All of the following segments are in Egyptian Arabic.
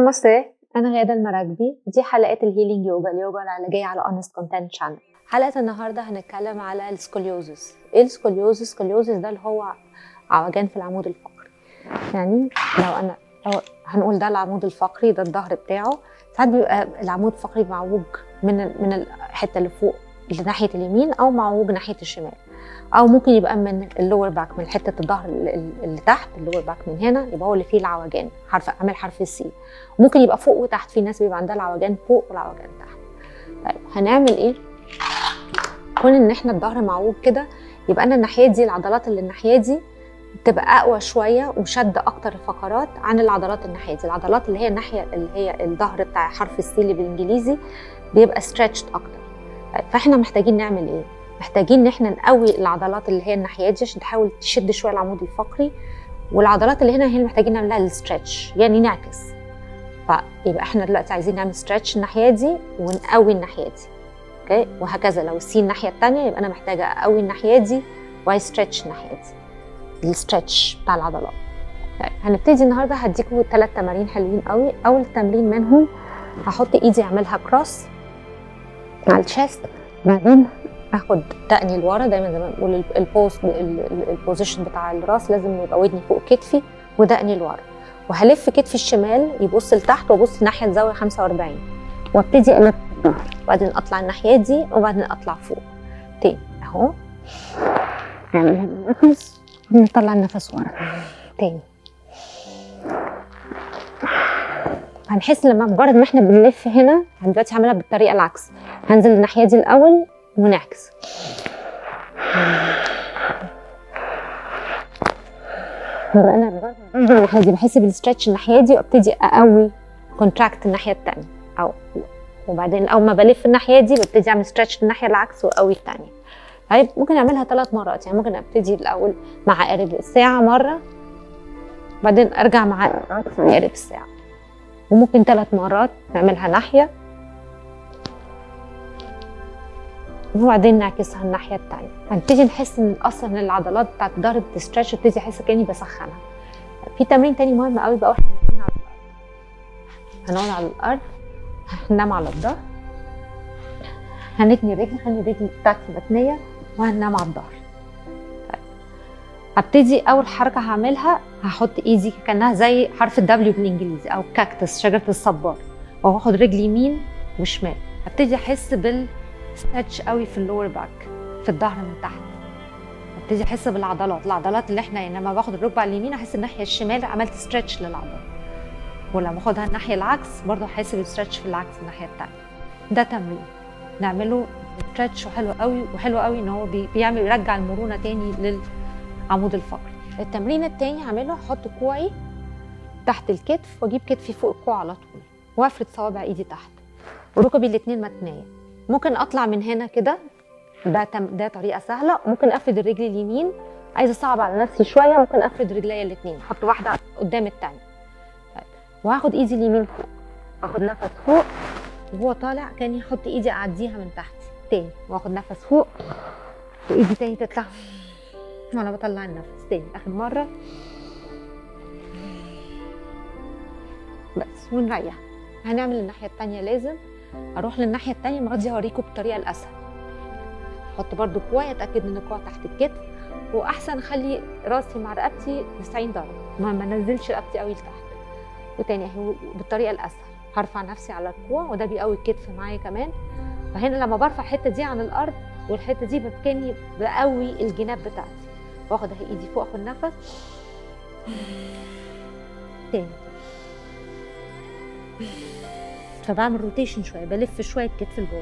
نمسته أنا غادة المراكبي دي حلقات الهيلينج يوجا اليوجا العلاجية على اونست كونتنت شانل حلقة النهاردة هنتكلم على السكوليوزس ايه السكوليوزس؟ السكوليوزس ده اللي هو عوجان في العمود الفقري يعني لو أنا لو هنقول ده العمود الفقري ده الظهر بتاعه ساعات بيبقى العمود الفقري معوج من من الحتة اللي فوق ناحية اليمين أو معوج ناحية الشمال او ممكن يبقى من اللور باك من حته الظهر اللي تحت اللور باك من هنا يبقى هو اللي فيه العوجان حرف عامل حرف السي ممكن يبقى فوق وتحت في ناس بيبقى عندها العوجان فوق والعوجان تحت طيب هنعمل ايه كون ان احنا الظهر معوج كده يبقى انا الناحيه دي العضلات اللي الناحيه دي تبقى اقوى شويه وشد اكتر الفقرات عن العضلات الناحيه دي العضلات اللي هي الناحيه اللي هي الظهر بتاع حرف السي اللي بالانجليزي بيبقى ستريتشد اكتر طيب فاحنا محتاجين نعمل ايه محتاجين ان احنا نقوي العضلات اللي هي الناحيات دي عشان تحاول تشد شويه العمود الفقري والعضلات اللي هنا هي اللي محتاجين نعملها الستريتش يعني نعكس فيبقى احنا دلوقتي عايزين نعمل ستريتش الناحيه دي ونقوي الناحيه دي اوكي وهكذا لو السي الناحيه الثانيه يبقى انا محتاجه اقوي الناحيه دي وعايز ستريتش الناحيه دي الستريتش بتاع العضلات طيب هنبتدي النهارده هديكم ثلاث تمارين حلوين قوي اول تمرين منهم هحط ايدي اعملها كروس على الشيست بعدين اخد دقني لورا دايما زي ما بنقول البوز البوزيشن بتاع الراس لازم يبقى ودني فوق كتفي ودقني لورا وهلف كتفي الشمال يبص لتحت وابص ناحيه الزاويه 45 وابتدي الف الظهر وبعدين اطلع الناحيه دي وبعدين اطلع فوق تاني اهو نعملها بالنفس نطلع النفس ورا تاني هنحس لما مجرد ما احنا بنلف هنا دلوقتي هعملها بالطريقه العكس هنزل الناحيه دي الاول ونعكس يبقى انا الناحيه دي بحس بالستريتش الناحيه دي وابتدي اقوي كونتراكت الناحيه الثانيه او وبعدين اول ما بلف الناحيه دي ببتدي اعمل ستريتش الناحيه العكس واقوي الثانيه طيب ممكن اعملها ثلاث مرات يعني ممكن ابتدي الاول مع قارب الساعه مره بعدين ارجع مع قارب الساعه وممكن ثلاث مرات نعملها ناحيه وبعدين نعكسها الناحيه الثانيه هنبتدي نحس ان اصلا العضلات بتاعت الظهر بتستريتش ابتدي احس كاني بسخنها في تمرين تاني مهم قوي بقى واحنا نايمين على الارض هنقعد على الارض هننام على الظهر هنتني رجلي هنتني رجلي بتاعتي متنيه وهننام على الظهر طيب هبتدي اول حركه هعملها هحط ايدي كانها زي حرف الدبليو بالانجليزي او كاكتس شجره الصبار وهاخد رجلي يمين وشمال هبتدي احس بال ستريتش قوي في اللور باك في الظهر من تحت ابتدي احس بالعضلات العضلات اللي احنا يعني لما باخد الركبه اليمين احس الناحيه الشمال عملت ستريتش للعضله ولما اخدها الناحيه العكس برضه احس بالستريتش في العكس الناحيه الثانيه ده تمرين نعمله ستريتش وحلو قوي وحلو قوي ان هو بيعمل يرجع المرونه تاني للعمود الفقري التمرين التاني هعمله احط كوعي تحت الكتف واجيب كتفي فوق الكوع على طول وافرد صوابع ايدي تحت وركبي الاثنين متنيه ممكن اطلع من هنا كده ده تم ده طريقه سهله ممكن افرد الرجل اليمين عايزه اصعب على نفسي شويه ممكن افرد رجليا الاثنين احط واحده قدام الثانيه طيب وهاخد ايدي اليمين فوق اخد نفس فوق وهو طالع كاني احط ايدي اعديها من تحت تاني واخد نفس فوق وايدي تاني تطلع وانا بطلع النفس تاني اخر مره بس ونريح هنعمل الناحيه الثانيه لازم اروح للناحيه الثانيه المره دي هوريكم بالطريقه الاسهل احط برده كوع اتاكد ان الكوع تحت الكتف واحسن اخلي راسي مع رقبتي 90 درجه ما ما انزلش رقبتي قوي لتحت وتاني اهي بالطريقه الاسهل هرفع نفسي على الكوع وده بيقوي الكتف معايا كمان فهنا لما برفع الحته دي عن الارض والحته دي بكاني بقوي الجناب بتاعتي واخد اهي ايدي فوق اخد نفس تاني فبعمل روتيشن شويه بلف شويه الكتف لجوه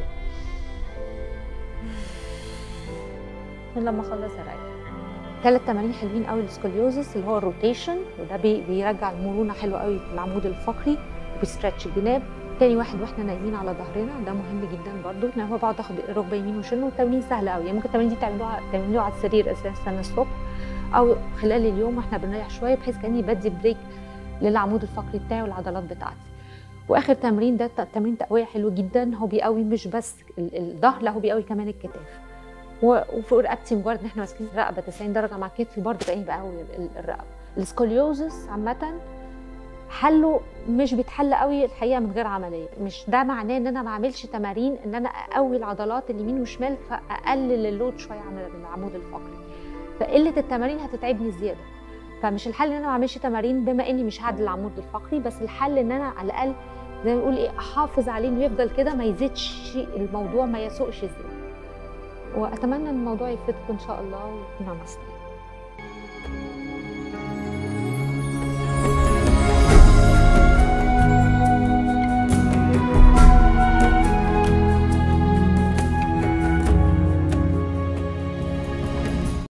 لما اخلص اريح ثلاث تمارين حلوين قوي للسكوليوزس اللي هو الروتيشن وده بي بيرجع المرونه حلوه قوي في العمود الفقري وبيسترتش الجناب تاني واحد واحنا نايمين على ظهرنا ده مهم جدا برضو ان هو بقعد اخد ركبه يمين وشمال والتمرين سهل قوي يعني ممكن التمارين دي تعملوها تعملوها على السرير اساسا الصبح او خلال اليوم واحنا بنريح شويه بحيث كاني بدي بريك للعمود الفقري بتاعي والعضلات بتاعتي واخر تمرين ده تمرين تقويه حلو جدا هو بيقوي مش بس الظهر لا هو بيقوي كمان الكتاف وفوق رقبتي مجرد ان احنا ماسكين الرقبه 90 درجه مع كتفي برضه كاني بقوي الرقبه السكوليوزس عامه حله مش بيتحل قوي الحقيقه من غير عمليه مش ده معناه ان انا ما اعملش تمارين ان انا اقوي العضلات اليمين وشمال فاقلل اللود شويه عن العمود الفقري فقله التمارين هتتعبني زياده فمش الحل ان انا ما اعملش تمارين بما اني مش هعدل العمود الفقري بس الحل ان انا على الاقل زي ما بنقول ايه احافظ عليه انه يفضل كده ما يزيدش الموضوع ما يسوقش زياده واتمنى ان الموضوع يفيدكم ان شاء الله ونمسته